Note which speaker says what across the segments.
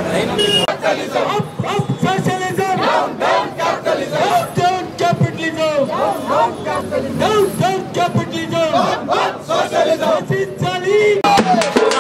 Speaker 1: Up, up socialism! Down, down capitalism! Down, down capitalism! Down, down capitalism! Down, down capitalism! Up, up socialism! నశించాలి!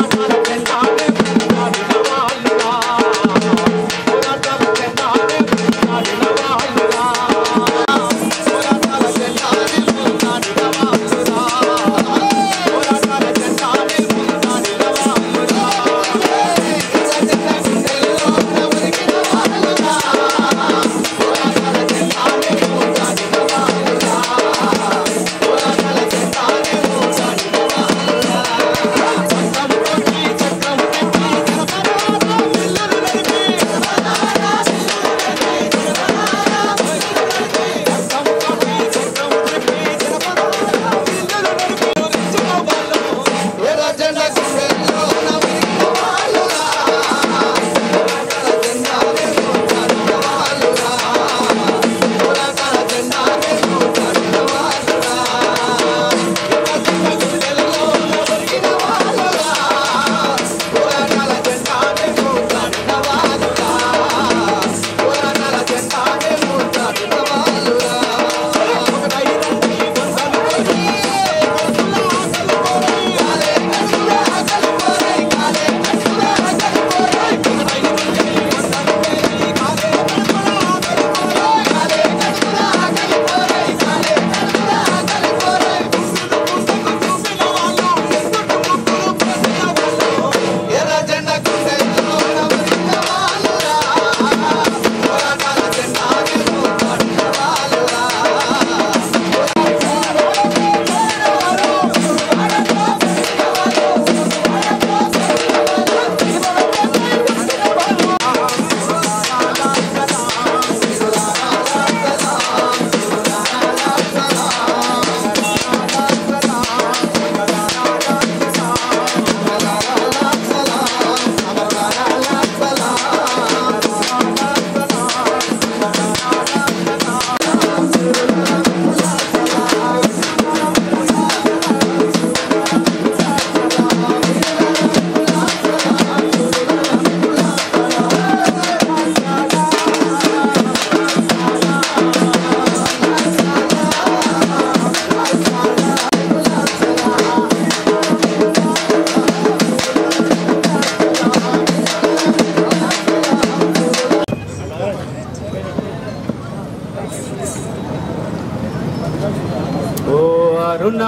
Speaker 2: ఓ అరుణ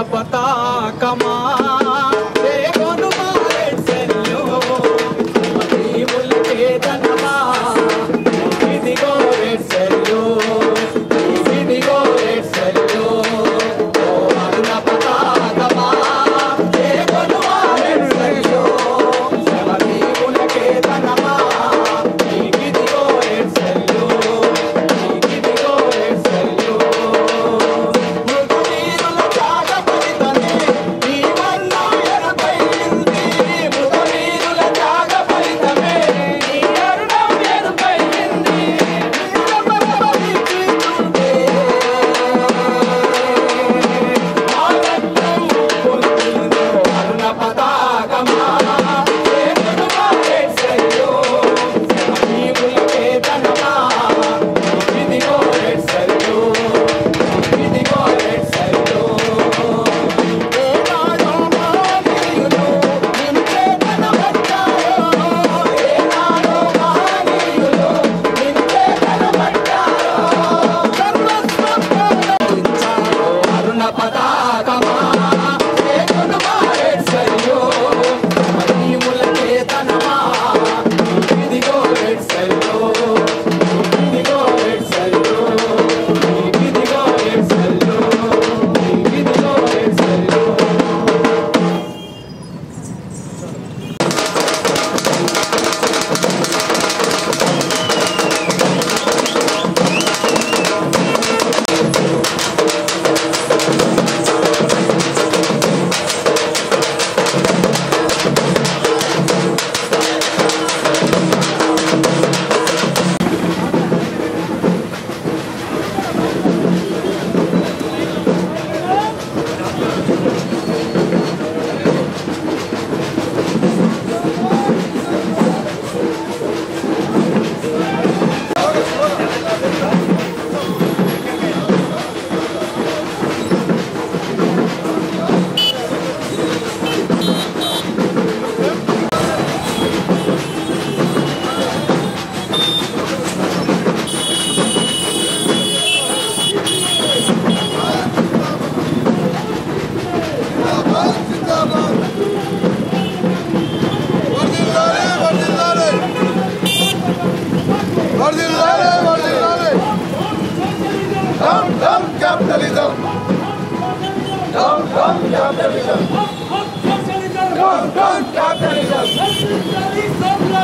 Speaker 2: పతాకమా రేగొను మారెడ్సెల్లు, మదీములకే ధనమా, ఇదిగో రెడ్సెల్లు, ఇదిగో రెడ్సెల్లు. ఓ అరుణ పతాకమా, రేగొను మారెడ్సెల్లు, మదీములకే ధనమా, ఇదిగో రెడ్సెల్లు, ఇదిగో రెడ్సెల్లు. మృగవీరుల త్యాగ ఫలితమే ఈ వర్ణ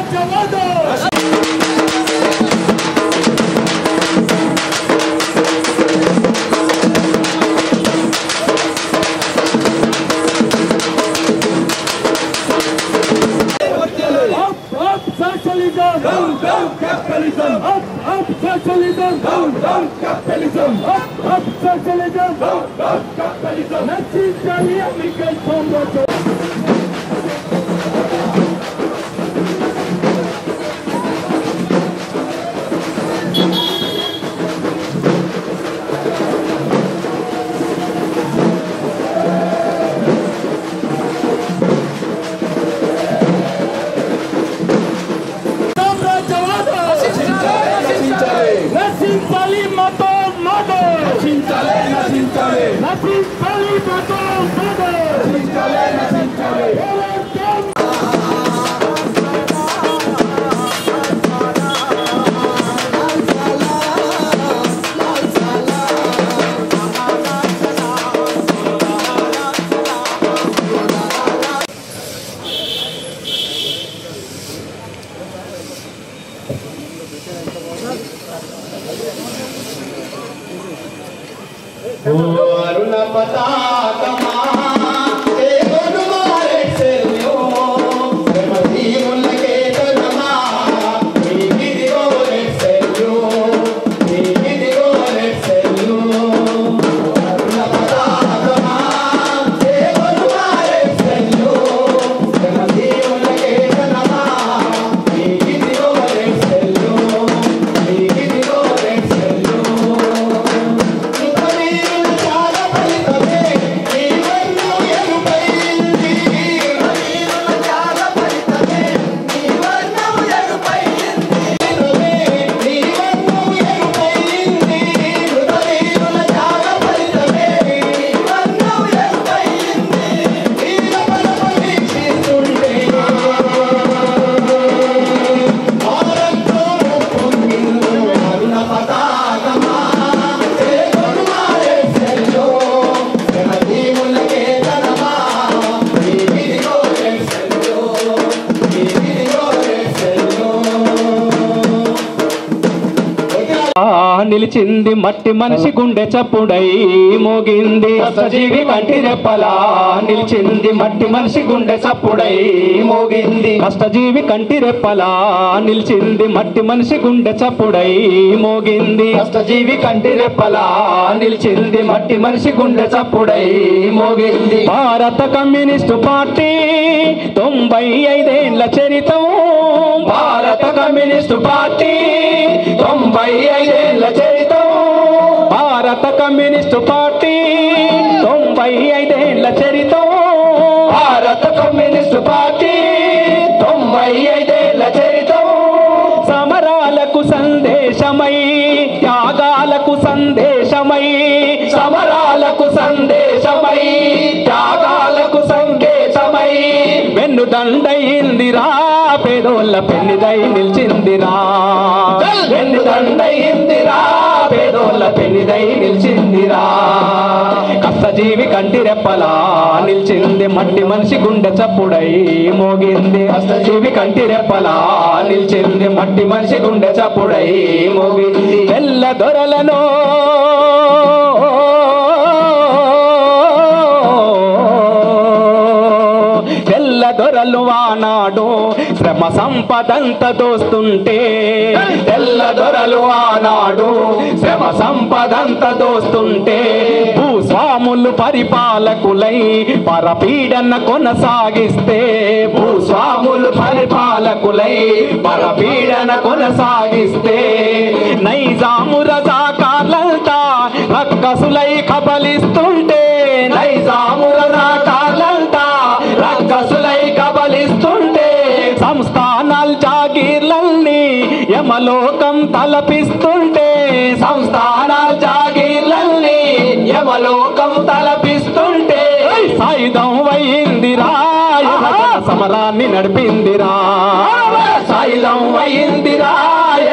Speaker 1: సామ్రాజ్యవాదం Up, up socialism! Down, down capitalism! Up, up socialism! Down, down capitalism! Up, up socialism! Down, down capitalism! నశించాలి ఎన్నికల సామ్రాజ్యం సామ్రాజ్యవాదం నశించాలి మతం మతం
Speaker 2: నశించాలి నశించాలి
Speaker 1: నశించాలి మతం మతం
Speaker 2: నశించాలి నశించాలి
Speaker 1: పోరాటం
Speaker 2: ఓ అరుణ పతాకమా ఏ గొడుమారే సెల్యో శ్రమజీవులకే తనమా నీకిదిగో రెడ్ సెల్యో నీకిదిగో రెడ్ సెల్యో అరుణ పతాకమా ఏ గొడుమారే సెల్యో శ్రమజీవులకే తనమా నీకిదిగో రెడ్ సెల్యో నీకిదిగో రెడ్ సెల్యో కృతవీరుల త్యాగ ఫలితమే నీ వన్ను ఎరుపైంది. కృతవీరుల త్యాగ ఫలితమే నీ వన్ను ఎరుపైంది. నీ వన్ను ఎరుపైంది. కృతవీరుల త్యాగ ఫలితమే నీ వన్ను ఎరుపైంది. వీర బలము వీక్షిస్తుంటే భారత్లో పొంగిందో అరుణ పతాకమా ఏ గొడుమారే సెల్లో జనజీవులకే తనమా ఈ విధిగో రెడ్ సెల్లో ఈ విధిగో రెడ్ సెల్లో
Speaker 3: ఆ నిలిచింది మట్టి మనిషి గుండె చప్పుడై మోగింది కష్టజీవి కంటి రెప్పలా నిలిచింది మట్టి మనిషి గుండె చప్పుడై మోగింది కష్టజీవి కంటి రెప్పలా నిలిచింది మట్టి మనిషి గుండె చప్పుడై మోగింది కష్టజీవి కంటి రెప్పలా నిలిచింది మట్టి మనిషి గుండె చప్పుడై మోగింది భారత కమ్యూనిస్టు పార్టీ తొంభై ఐదేళ్ల చరితం భారత కమ్యూనిస్టు పార్టీ తొంభై ఐదేళ్ల చరితం భారత కమ్యూనిస్టు పార్టీ తొంభై ఐదేళ్ల చరితం భారత కమ్యూనిస్టు పార్టీ తొంభై ఐదేళ్ల చరితం సమరాలకు సందేశమై త్యాగాలకు సందేశమై సమరాలకు సందేశమై త్యాగాలకు సందేశమై వెన్నుదండయిందిరా పేదోళ్ళ పెన్నిదై నిలిచిందిరా వెన్నుదండయిందిరా పేదోళ్ళ పెన్నిదై నిలిచిందిరా కష్టజీవి కంటి రెప్పలా నిలిచింది మట్టి మనిషి గుండె చప్పుడై మోగింది కష్టజీవి కంటి రెప్పలా నిలిచింది మట్టి మనిషి గుండె చప్పుడై మోగింది తెల్ల దొరలను తెల్ల దొరలు ఆనాడు శ్రమ సంపదంత దోస్తుంటే తెల్ల దొరలు ఆనాడు శ్రమ సంపదంత దోస్తుంటే భూస్వాములు పరిపాలకులై పరపీడన కొనసాగిస్తే భూస్వాములు పరిపాలకులై పరపీడన కొనసాగిస్తే నైజాము రజాకార్లంతా రక్కసులై కబలిస్తుంటే నైజాము రజాకార్లంతా రక్కసులై కబలిస్తుంటే సంస్థానాలు జాగీర్లన్నీ యమలోకం తలపిస్తుంటే సంస్థానాలు జాగీర్లన్నీ యమలోకం తలపిస్తుంటే సాయుధం అయిందిరా ఎర్రజన సమరాన్ని నడిపిందిరా సాయుధం అయిందిరా ఎర్ర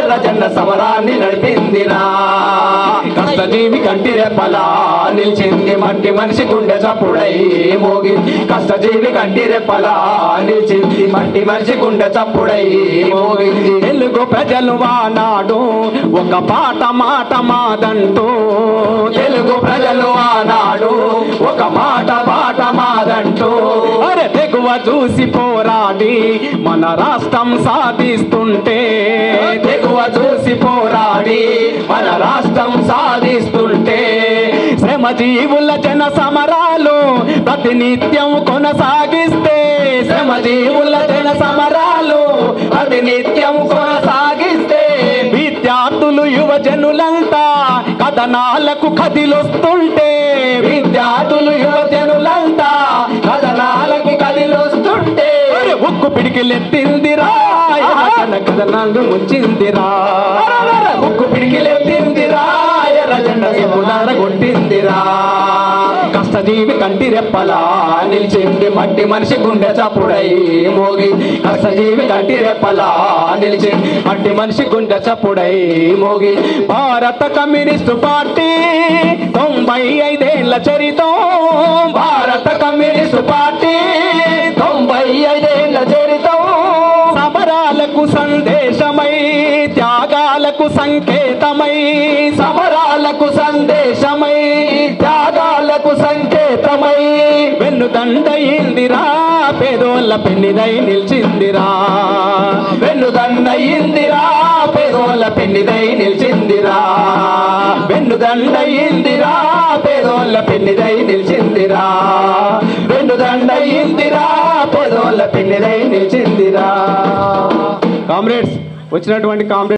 Speaker 3: ఎర్ర జెండ సమరాన్ని నడిపిందిరా కష్టజీవి కంటి రెప్పలా నిలిచింది మట్టి మనిషి గుండె చప్పుడై మోగింది కష్టజీవి కంటి రెప్పలా నిలిచింది మట్టి మనిషి గుండె చప్పుడై మోగింది తెలుగు ప్రజలు ఆనాడు ఒక పాట మాట మాదంటూ తెలుగు ప్రజలు ఆనాడు ఒక మాట పాట మాదంటూ అరే తెగువ చూసి పోరాడి మన రాష్ట్రం సాధిస్తుంటే తెగువ చూసి పోరాడి మన రాష్ట్రం సాధిస్తుంటే శ్రమజీవుల జన సమరాలు ప్రతినిత్యం కొనసాగిస్తే శ్రమజీవుల జన సమరాలు ప్రతినిత్యం కొనసాగిస్తే విద్యార్థులు యువజనులంతా కథనాలకు కదిలొస్తుంటే విద్యార్థులు యువజనులంతా కథనాలకు కదిలొస్తుంటే ఉక్కు పిడికిలెత్తిందిరా ఎర్రజన కథనాలు ముంచిందిరా ఉక్కు పిడికిలెత్తిందిరా ఎర్రజెండ సముదార కొట్టిందిరా కష్టజీవి కంటి రెప్పలా నిలిచింది మట్టి మనిషి గుండె చప్పుడై మోగి కష్టజీవి కంటి రెప్పలా నిలిచింది మట్టి మనిషి గుండె చప్పుడై మోగి భారత కమ్యూనిస్టు పార్టీ తొంభై ఐదేళ్ల చరితం భారత కమ్యూనిస్టు పార్టీ తొంభై ఐదేళ్ల చరితం సమరాలకు సందేశమై త్యాగాలకు సంకేతమై సమరాలకు సందేశమై త్యాగాలకు సంకేతమై వెన్నుదండయిందిరా పేదోళ్ళ పెన్నిదై నిలిచిందిరా వెన్నుదండయిందిరా పేదోళ్ళ పెన్నిదై నిలిచిందిరా వెన్నుదండయిందిరా పేదోళ్ళ పెన్నిదై నిలిచిందిరా వెన్నుదండయిందిరా పేదోళ్ళ పెన్నిదై నిలిచిందిరా కామ్రేడ్స్ వచ్చినటువంటి కామ్రేడ్స్